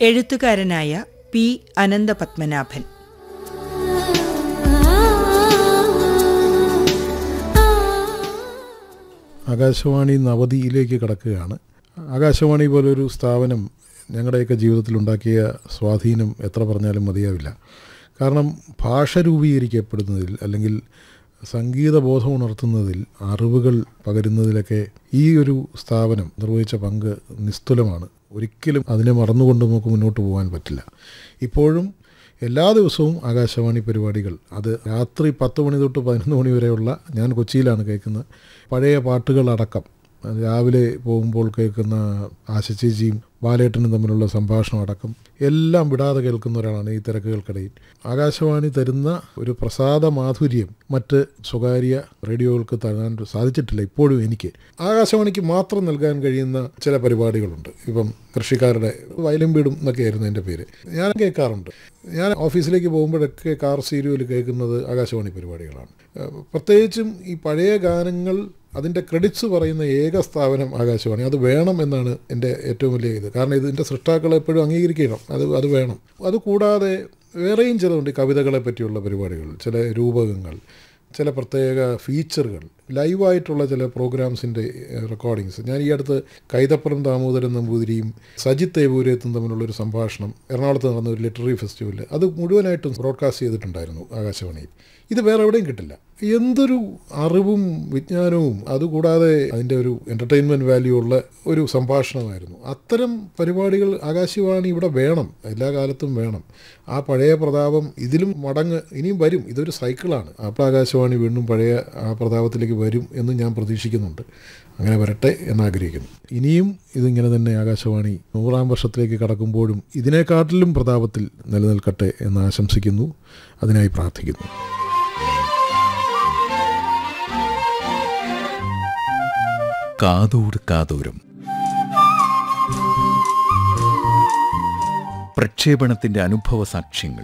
എഴുത്തുകാരനായ പി അനന്തപത്മനാഭൻ ആകാശവാണി നവതിയിലേക്ക് കടക്കുകയാണ് ആകാശവാണി പോലൊരു സ്ഥാപനം ഞങ്ങളുടെയൊക്കെ ജീവിതത്തിലുണ്ടാക്കിയ സ്വാധീനം എത്ര പറഞ്ഞാലും മതിയാവില്ല കാരണം ഭാഷ രൂപീകരിക്കപ്പെടുന്നതിൽ അല്ലെങ്കിൽ സംഗീത ബോധം ഉണർത്തുന്നതിൽ അറിവുകൾ പകരുന്നതിലൊക്കെ ഈ ഒരു സ്ഥാപനം നിർവഹിച്ച പങ്ക് നിസ്തുലമാണ് ഒരിക്കലും അതിനെ മറന്നുകൊണ്ട് നമുക്ക് മുന്നോട്ട് പോകാൻ പറ്റില്ല ഇപ്പോഴും എല്ലാ ദിവസവും ആകാശവാണി പരിപാടികൾ അത് രാത്രി പത്ത് മണി തൊട്ട് പതിനൊന്ന് മണി വരെയുള്ള ഞാൻ കൊച്ചിയിലാണ് കേൾക്കുന്നത് പഴയ പാട്ടുകളടക്കം രാവിലെ പോകുമ്പോൾ കേൾക്കുന്ന ആശച്ചേച്ചിയും ബാലേട്ടനും തമ്മിലുള്ള സംഭാഷണം അടക്കം എല്ലാം വിടാതെ കേൾക്കുന്ന ഒരാളാണ് ഈ തിരക്കുകൾക്കിടയിൽ ആകാശവാണി തരുന്ന ഒരു പ്രസാദ മാധുര്യം മറ്റ് സ്വകാര്യ റേഡിയോകൾക്ക് തരാൻ സാധിച്ചിട്ടില്ല ഇപ്പോഴും എനിക്ക് ആകാശവാണിക്ക് മാത്രം നൽകാൻ കഴിയുന്ന ചില പരിപാടികളുണ്ട് ഇപ്പം കൃഷിക്കാരുടെ വയലും വീടും എന്നൊക്കെയായിരുന്നു എൻ്റെ പേര് ഞാൻ കേൾക്കാറുണ്ട് ഞാൻ ഓഫീസിലേക്ക് പോകുമ്പോഴൊക്കെ കാർ സീരിയൽ കേൾക്കുന്നത് ആകാശവാണി പരിപാടികളാണ് പ്രത്യേകിച്ചും ഈ പഴയ ഗാനങ്ങൾ അതിൻ്റെ ക്രെഡിറ്റ്സ് പറയുന്ന ഏക സ്ഥാപനം ആകാശവാണി അത് വേണം എന്നാണ് എൻ്റെ ഏറ്റവും വലിയ ഇത് കാരണം ഇതിൻ്റെ സൃഷ്ടാക്കളെ എപ്പോഴും അംഗീകരിക്കണം അത് അത് വേണം അതുകൂടാതെ വേറെയും ചിലതുണ്ട് കവിതകളെ പറ്റിയുള്ള പരിപാടികൾ ചില രൂപകങ്ങൾ ചില പ്രത്യേക ഫീച്ചറുകൾ ലൈവായിട്ടുള്ള ചില പ്രോഗ്രാംസിൻ്റെ റെക്കോർഡിങ്സ് ഞാൻ ഈ അടുത്ത് കൈതപ്പുറം ദാമോദരൻ നമ്പൂതിരിയും സജിത്ത് ഏവൂരത്തും തമ്മിലുള്ളൊരു സംഭാഷണം എറണാകുളത്ത് നടന്ന ഒരു ലിറ്റററി ഫെസ്റ്റിവലിൽ അത് മുഴുവനായിട്ടും ബ്രോഡ്കാസ്റ്റ് ചെയ്തിട്ടുണ്ടായിരുന്നു ആകാശവാണിയിൽ ഇത് വേറെ എവിടെയും കിട്ടില്ല എന്തൊരു അറിവും വിജ്ഞാനവും അതുകൂടാതെ അതിൻ്റെ ഒരു എൻ്റർടൈൻമെൻറ്റ് വാല്യൂ ഉള്ള ഒരു സംഭാഷണമായിരുന്നു അത്തരം പരിപാടികൾ ആകാശവാണി ഇവിടെ വേണം എല്ലാ കാലത്തും വേണം ആ പഴയ പ്രതാപം ഇതിലും മടങ്ങ് ഇനിയും വരും ഇതൊരു സൈക്കിളാണ് അപ്പോൾ ആകാശവാണി വീണ്ടും പഴയ ആ പ്രതാപത്തിലേക്ക് വരും എന്ന് ഞാൻ പ്രതീക്ഷിക്കുന്നുണ്ട് അങ്ങനെ വരട്ടെ എന്നാഗ്രഹിക്കുന്നു ഇനിയും ഇതിങ്ങനെ തന്നെ ആകാശവാണി നൂറാം വർഷത്തിലേക്ക് കടക്കുമ്പോഴും ഇതിനെക്കാട്ടിലും പ്രതാപത്തിൽ നിലനിൽക്കട്ടെ എന്ന് ആശംസിക്കുന്നു അതിനായി പ്രാർത്ഥിക്കുന്നു കാതോട് കാതോരം പ്രക്ഷേപണത്തിന്റെ അനുഭവ സാക്ഷ്യങ്ങൾ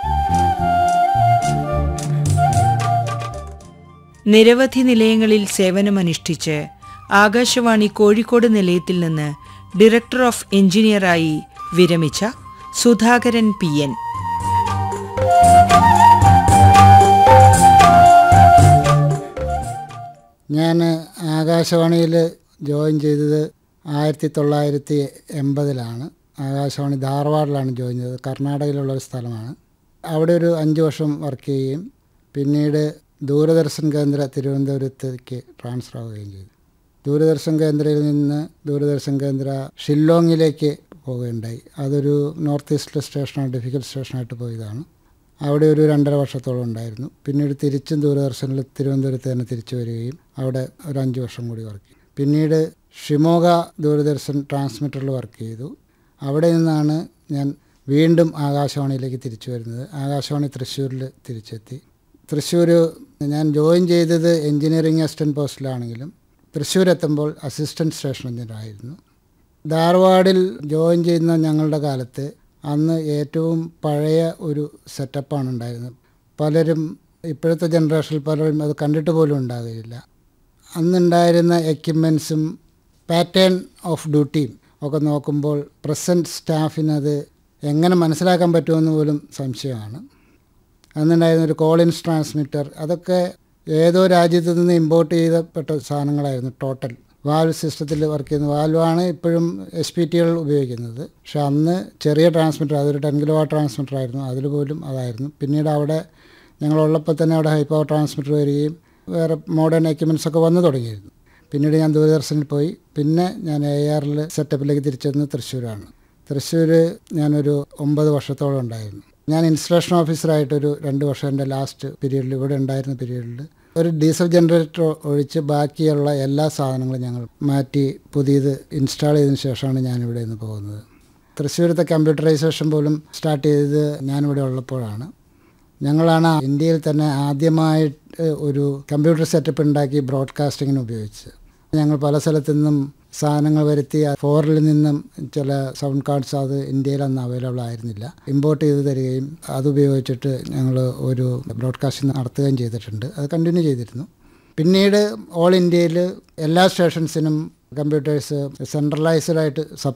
നിരവധി നിലയങ്ങളിൽ സേവനമനുഷ്ഠിച്ച് ആകാശവാണി കോഴിക്കോട് നിലയത്തിൽ നിന്ന് ഡയറക്ടർ ഓഫ് എഞ്ചിനീയറായി വിരമിച്ച സുധാകരൻ പി എൻ ഞാൻ ആകാശവാണിയിൽ ജോയിൻ ചെയ്തത് ആയിരത്തി തൊള്ളായിരത്തി എൺപതിലാണ് ആകാശവാണി ധാർവാഡിലാണ് ജോയിൻ ചെയ്തത് കർണാടകയിലുള്ള ഒരു സ്ഥലമാണ് അവിടെ ഒരു അഞ്ച് വർഷം വർക്ക് ചെയ്യുകയും പിന്നീട് ദൂരദർശൻ കേന്ദ്ര തിരുവനന്തപുരത്തേക്ക് ട്രാൻസ്ഫർ ആവുകയും ചെയ്തു ദൂരദർശൻ കേന്ദ്രയിൽ നിന്ന് ദൂരദർശൻ കേന്ദ്ര ഷില്ലോങ്ങിലേക്ക് പോവുകയുണ്ടായി അതൊരു നോർത്ത് ഈസ്റ്റ് സ്റ്റേഷനാണ് ഡിഫിക്കൽ സ്റ്റേഷനായിട്ട് പോയതാണ് അവിടെ ഒരു രണ്ടര വർഷത്തോളം ഉണ്ടായിരുന്നു പിന്നീട് തിരിച്ചും ദൂരദർശനിൽ തിരുവനന്തപുരത്ത് തന്നെ തിരിച്ചു വരികയും അവിടെ ഒരു അഞ്ച് വർഷം കൂടി വർക്ക് ചെയ്തു പിന്നീട് ഷിമോഗ ദൂരദർശൻ ട്രാൻസ്മിറ്ററിൽ വർക്ക് ചെയ്തു അവിടെ നിന്നാണ് ഞാൻ വീണ്ടും ആകാശവാണിയിലേക്ക് തിരിച്ചു വരുന്നത് ആകാശവാണി തൃശ്ശൂരിൽ തിരിച്ചെത്തി തൃശ്ശൂർ ഞാൻ ജോയിൻ ചെയ്തത് എൻജിനീയറിംഗ് അസിസ്റ്റൻറ്റ് പോസ്റ്റിലാണെങ്കിലും തൃശ്ശൂർ എത്തുമ്പോൾ അസിസ്റ്റൻറ്റ് സ്റ്റേഷൻ എഞ്ചിനീയറായിരുന്നു ധാർവാഡിൽ ജോയിൻ ചെയ്യുന്ന ഞങ്ങളുടെ കാലത്ത് അന്ന് ഏറ്റവും പഴയ ഒരു സെറ്റപ്പാണ് ഉണ്ടായിരുന്നത് പലരും ഇപ്പോഴത്തെ ജനറേഷനിൽ പലരും അത് കണ്ടിട്ട് പോലും ഉണ്ടാകുകയില്ല അന്നുണ്ടായിരുന്ന എക്യുപ്മെൻസും പാറ്റേൺ ഓഫ് ഡ്യൂട്ടിയും ഒക്കെ നോക്കുമ്പോൾ പ്രസൻറ്റ് സ്റ്റാഫിനത് എങ്ങനെ മനസ്സിലാക്കാൻ പറ്റുമെന്ന് പോലും സംശയമാണ് അന്നുണ്ടായിരുന്ന ഒരു കോളിൻസ് ട്രാൻസ്മിറ്റർ അതൊക്കെ ഏതോ രാജ്യത്ത് നിന്ന് ഇമ്പോർട്ട് ചെയ്തപ്പെട്ട സാധനങ്ങളായിരുന്നു ടോട്ടൽ വാൽവ് സിസ്റ്റത്തിൽ വർക്ക് ചെയ്യുന്ന വാൽവാണ് ഇപ്പോഴും എസ് പി ടികൾ ഉപയോഗിക്കുന്നത് പക്ഷെ അന്ന് ചെറിയ ട്രാൻസ്മിറ്റർ അതൊരു ടെൻ കിലോ വാട്ട് ട്രാൻസ്മിറ്റർ ആയിരുന്നു അതിൽ പോലും അതായിരുന്നു പിന്നീട് അവിടെ ഞങ്ങളുള്ളപ്പോൾ തന്നെ അവിടെ ഹൈ പവർ ട്രാൻസ്മിറ്റർ വരികയും വേറെ മോഡേൺ എക്യുപ്മെൻറ്റ്സ് ഒക്കെ വന്നു തുടങ്ങിയിരുന്നു പിന്നീട് ഞാൻ ദൂരദർശനിൽ പോയി പിന്നെ ഞാൻ എ ആറിൽ സെറ്റപ്പിലേക്ക് തിരിച്ചെന്ന് തൃശ്ശൂരാണ് തൃശ്ശൂർ ഞാനൊരു ഒമ്പത് വർഷത്തോളം ഉണ്ടായിരുന്നു ഞാൻ ഇൻസ്റ്റലേഷൻ ഓഫീസറായിട്ടൊരു രണ്ട് വർഷം എൻ്റെ ലാസ്റ്റ് പീരീഡിൽ ഇവിടെ ഉണ്ടായിരുന്ന പീരീഡിൽ ഒരു ഡീസൽ ജനറേറ്റർ ഒഴിച്ച് ബാക്കിയുള്ള എല്ലാ സാധനങ്ങളും ഞങ്ങൾ മാറ്റി പുതിയത് ഇൻസ്റ്റാൾ ചെയ്തതിന് ശേഷമാണ് ഞാനിവിടെ നിന്ന് പോകുന്നത് തൃശ്ശൂരത്തെ കമ്പ്യൂട്ടറൈസേഷൻ പോലും സ്റ്റാർട്ട് ചെയ്തത് ഞാനിവിടെ ഉള്ളപ്പോഴാണ് ഞങ്ങളാണ് ഇന്ത്യയിൽ തന്നെ ആദ്യമായിട്ട് ഒരു കമ്പ്യൂട്ടർ സെറ്റപ്പ് ഉണ്ടാക്കി ബ്രോഡ്കാസ്റ്റിങ്ങിന് ഉപയോഗിച്ചത് ഞങ്ങൾ പല സ്ഥലത്തു നിന്നും സാധനങ്ങൾ വരുത്തി ഫോറിൽ നിന്നും ചില സൗണ്ട് കാർഡ്സ് അത് ഇന്ത്യയിൽ അന്ന് അവൈലബിൾ ആയിരുന്നില്ല ഇമ്പോർട്ട് ചെയ്ത് തരികയും അത് ഉപയോഗിച്ചിട്ട് ഞങ്ങൾ ഒരു ബ്രോഡ്കാസ്റ്റിംഗ് നടത്തുകയും ചെയ്തിട്ടുണ്ട് അത് കണ്ടിന്യൂ ചെയ്തിരുന്നു പിന്നീട് ഓൾ ഇന്ത്യയിൽ എല്ലാ സ്റ്റേഷൻസിനും കമ്പ്യൂട്ടേഴ്സ് സെൻട്രലൈസ്ഡ് ആയിട്ട്